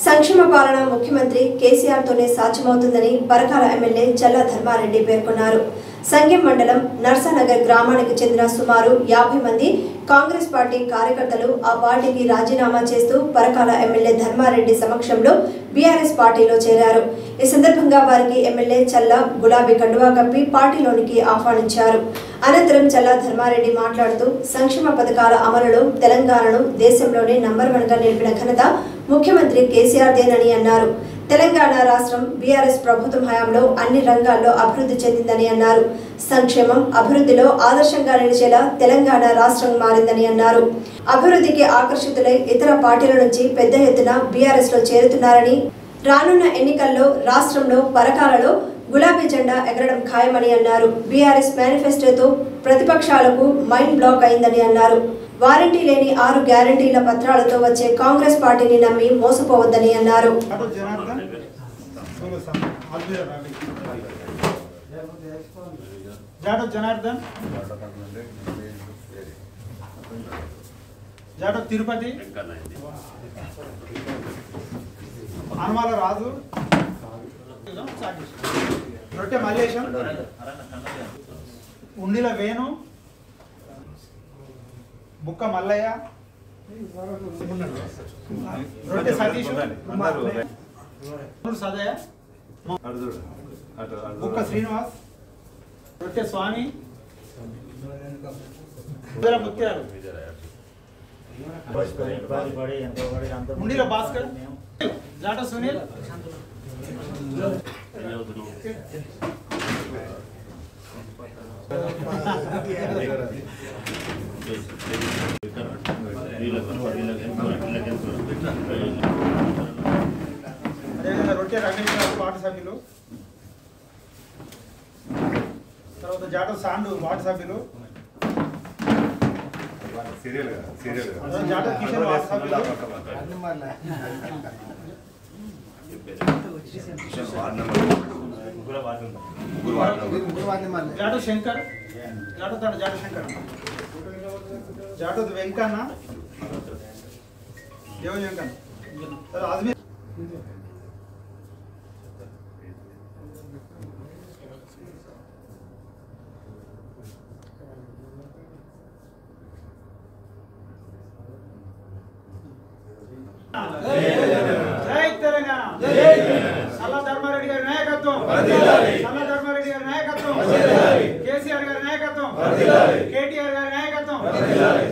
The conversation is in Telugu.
సంక్షేమ పాలన ముఖ్యమంత్రి కేసీఆర్ తోనే సాధ్యమవుతుందని పరకాల ఎమ్మెల్యే చల్ల ధర్మారెడ్డి పేర్కొన్నారు సంగెం మండలం నర్సానగర్ గ్రామానికి చెందిన సుమారు యాభై మంది కాంగ్రెస్ పార్టీ కార్యకర్తలు ఆ పార్టీకి రాజీనామా చేస్తూ పరకాల ఎమ్మెల్యే ధర్మారెడ్డి సమక్షంలో బీఆర్ఎస్ పార్టీలో చేరారు ఈ సందర్భంగా వారికి ఎమ్మెల్యే చల్ల గులాబీ కండువా కప్పి పార్టీలోనికి ఆహ్వానించారు అనంతరం చల్ల ధర్మారెడ్డి మాట్లాడుతూ సంక్షేమ పథకాల అమలులో తెలంగాణను దేశంలోనే నంబర్ వన్ గా నిలిపిన ఘనత ముఖ్యమంత్రి కేసీఆర్ దేనని అన్నారు తెలంగాణ రాష్ట్రం బీఆర్ఎస్ ప్రభుత్వం హయాంలో అన్ని రంగాల్లో అభివృద్ధి చెందిందని అన్నారు సంక్షేమం అభివృద్ధిలో ఆదర్శంగా నిలిచేలా తెలంగాణ రాష్ట్రం మారిందని అన్నారు అభివృద్ధికి ఆకర్షితులై ఇతర పార్టీల నుంచి పెద్ద ఎత్తున బీఆర్ఎస్ లో చేరుతున్నారని రానున్న ఎన్నికల్లో రాష్ట్రంలో పరకాలలో గులాబీ జెండా ఎగరడం ఖాయమని అన్నారు బీఆర్ఎస్ మేనిఫెస్టోతో ప్రతిపక్షాలకు మైండ్ బ్లాక్ అయిందని అన్నారు వారంటీ లేని ఆరు గ్యారంటీల పత్రాలతో వచ్చే కాంగ్రెస్ పార్టీని నమ్మి మోసపోవద్దని అన్నారు అటు జనార్దన్ बोलो सामने हाथ भी रखा जाटो जनार्दन జాటో తిరుపతి హనుమాల రాజు రొట్టె మల్లేశం ఉండిల వేణు బుక్క మల్లయ్య రొట్టె సతీష్ సదయ బుక్క శ్రీనివాస్ రొట్టె స్వామి ఉదర ముత్యాలు ఉండిల భాస్కర్ జాట సునీల్ అదేవిధంగా రొట్టె రమేష్ గారు వార్డు సభ్యులు తర్వాత జాట సాండు వార్డు సభ్యులు serial serial Jata Kishore ward సభ్యులు జాటు శంకర్ జాటు తన జాటు శంకర్ జాటు వెంకన్న దేవ వెంకన్న తర్వాత అజ్మీర్ జై తెలంగాణ సల్లా ధర్మారెడ్డి గారి నాయకత్వం సల్లా ధర్మారెడ్డి గారి నాయకత్వం కేసీఆర్ గారి నాయకత్వం కేటీఆర్ గారి నాయకత్వం